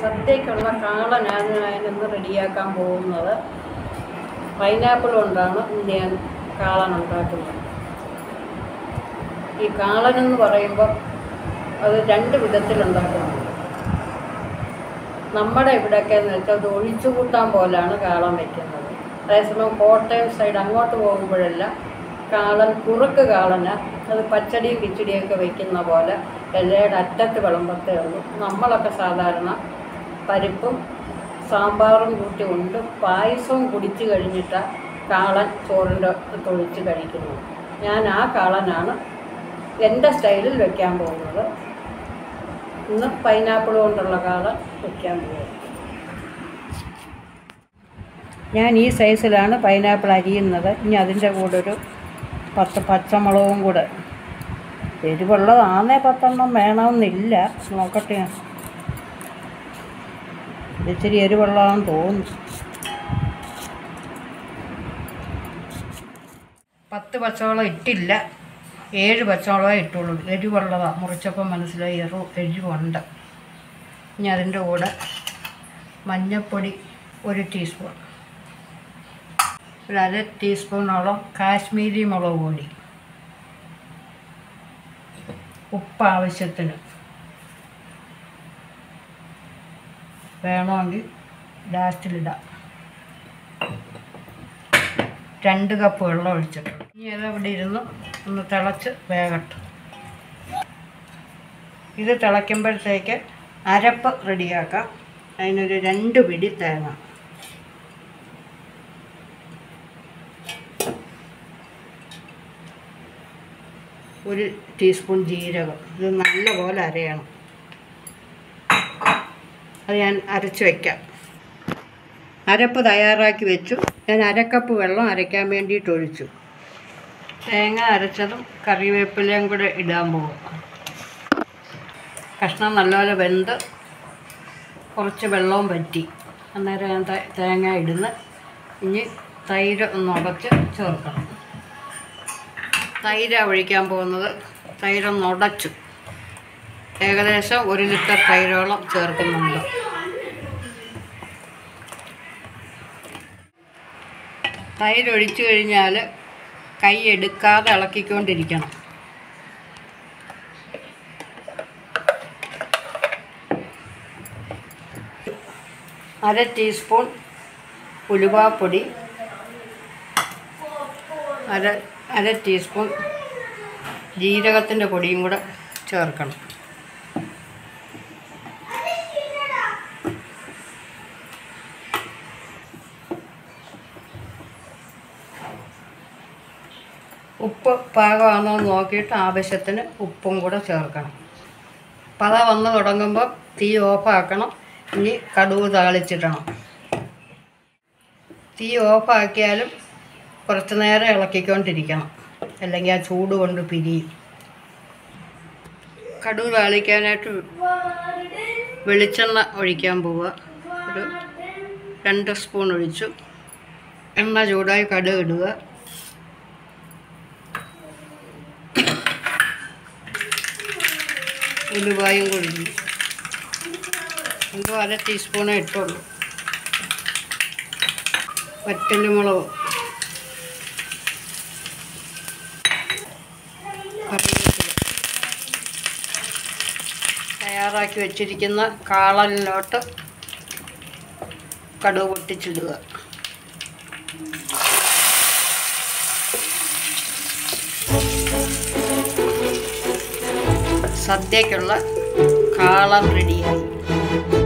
സദ്യക്കുള്ള കാളനാണ് ഞാനിന്ന് റെഡിയാക്കാൻ പോകുന്നത് പൈനാപ്പിൾ കൊണ്ടാണ് ഇന്ന് ഞാൻ കാളൻ ഉണ്ടാക്കുന്നത് ഈ കാളനെന്ന് പറയുമ്പോൾ അത് രണ്ട് വിധത്തിലുണ്ടാക്കുന്നുണ്ട് നമ്മുടെ ഇവിടെയൊക്കെ എന്ന് വെച്ചാൽ അത് ഒഴിച്ചു കൂട്ടാൻ പോലാണ് കാളൻ വയ്ക്കുന്നത് അതേസമയം കോട്ടയം സൈഡ് അങ്ങോട്ട് പോകുമ്പോഴെല്ലാം കാളൻ കുറുക്ക് കാളന അത് പച്ചടിയും കിച്ചടിയൊക്കെ വയ്ക്കുന്ന പോലെ ഇലയുടെ അറ്റത്ത് വിളമ്പത്തേ ഉള്ളൂ നമ്മളൊക്കെ സാധാരണ പരിപ്പും സാമ്പാറും കൂട്ടി ഉണ്ട് പായസവും കുടിച്ച് കഴിഞ്ഞിട്ടാണ് കാളൻ ചോറിൻ്റെ തൊഴിച്ച് കഴിക്കുന്നത് ഞാൻ ആ കാളനാണ് എൻ്റെ സ്റ്റൈലിൽ വെക്കാൻ പോകുന്നത് ഇന്ന് പൈനാപ്പിൾ കൊണ്ടുള്ള കാളൻ വെക്കാൻ പോകുന്നത് ഞാൻ ഈ സൈസിലാണ് പൈനാപ്പിൾ അരിയുന്നത് ഇനി അതിൻ്റെ കൂടെ ഒരു പത്ത് പച്ചമുളകും കൂടെ എരിവുള്ളതാണേ പത്തെണ്ണം വേണമെന്നില്ല നോക്കട്ടെ ഞാൻ. ഇത് ഇച്ചിരി എരിവുള്ളതാണെന്ന് തോന്നുന്നു പത്ത് പച്ചമുളക് ഇട്ടില്ല ഏഴ് പച്ചമുളകേ ഇട്ടുള്ളൂ എരിവുള്ളതാണ് മുറിച്ചപ്പോൾ മനസ്സിലായി എറു എരിവുണ്ട് ഇനി അതിൻ്റെ കൂടെ മഞ്ഞൾപ്പൊടി ഒരു ടീസ്പൂൺ ഒരു അര ടീസ്പൂണോളം കാശ്മീരി മുളക് പൊടി ഉപ്പ് ആവശ്യത്തിന് വേണമെങ്കിൽ ലാസ്റ്റിലിടാം രണ്ട് കപ്പ് വെള്ളം ഒഴിച്ചിട്ടുണ്ട് ഇനി അത് അവിടെ ഇരുന്ന് ഒന്ന് തിളച്ച് വേകട്ടെ ഇത് തിളയ്ക്കുമ്പോഴത്തേക്ക് അരപ്പ് റെഡിയാക്കാം അതിനൊരു രണ്ട് പിടി തേങ്ങ ഒരു ടീസ്പൂൺ ജീരകം ഇത് നല്ലപോലെ അരയണം അത് ഞാൻ അരച്ച് വയ്ക്കാം അരപ്പ് തയ്യാറാക്കി വെച്ചു ഞാൻ അരക്കപ്പ് വെള്ളം അരയ്ക്കാൻ വേണ്ടിയിട്ട് ഒഴിച്ചു തേങ്ങ അരച്ചതും കറിവേപ്പിലയും കൂടെ ഇടാൻ പോകും കഷ്ണം നല്ലപോലെ വെന്ത് കുറച്ച് വെള്ളവും പറ്റി അന്നേരം ഞാൻ ത- തേങ്ങ ഇടുന്ന് ഇനി തൈര് ഒന്ന് ഉടച്ച് ചേർക്കണം തൈര ഒഴിക്കാൻ പോകുന്നത് തൈരൊന്ന് ഉടച്ചു ഏകദേശം ഒരു ലിറ്റർ തൈരോളം ചേർക്കുന്നുണ്ട് തൈര് ഒഴിച്ചു കഴിഞ്ഞാൽ കൈ എടുക്കാതെ ഇളക്കിക്കൊണ്ടിരിക്കണം അര ടീസ്പൂൺ ഉലുവാപ്പൊടി അര അര ടീസ്പൂൺ ജീരകത്തിൻ്റെ പൊടിയും കൂടെ ചേർക്കണം ഉപ്പ് പാകമാണോ എന്ന് നോക്കിയിട്ട് ആവശ്യത്തിന് ഉപ്പും കൂടെ ചേർക്കണം പത വന്ന് തുടങ്ങുമ്പോൾ തീ ഓഫാക്കണം ഇനി കടുക് താളിച്ചിടണം തീ ഓഫാക്കിയാലും കുറച്ച് നേരം ഇളക്കിക്കൊണ്ടിരിക്കണം അല്ലെങ്കിൽ ആ ചൂട് കൊണ്ട് പിരിയും കടുക് താളിക്കാനായിട്ട് വെളിച്ചെണ്ണ ഒഴിക്കാൻ പോവുക ഒരു രണ്ട് സ്പൂൺ ഒഴിച്ചു എണ്ണ ചൂടായി കടുക് ഇടുക ഉലുവായും കൊഴിഞ്ഞു എന്തോ അര ടീസ്പൂണേ ഇട്ടുള്ളൂ വറ്റലുമുളക് കറിവേപ്പില തയ്യാറാക്കി വെച്ചിരിക്കുന്ന കാളനിലോട്ട് കടുക് പൊട്ടിച്ചിടുക സദ്യക്കുള്ള കാളം റെഡിയായി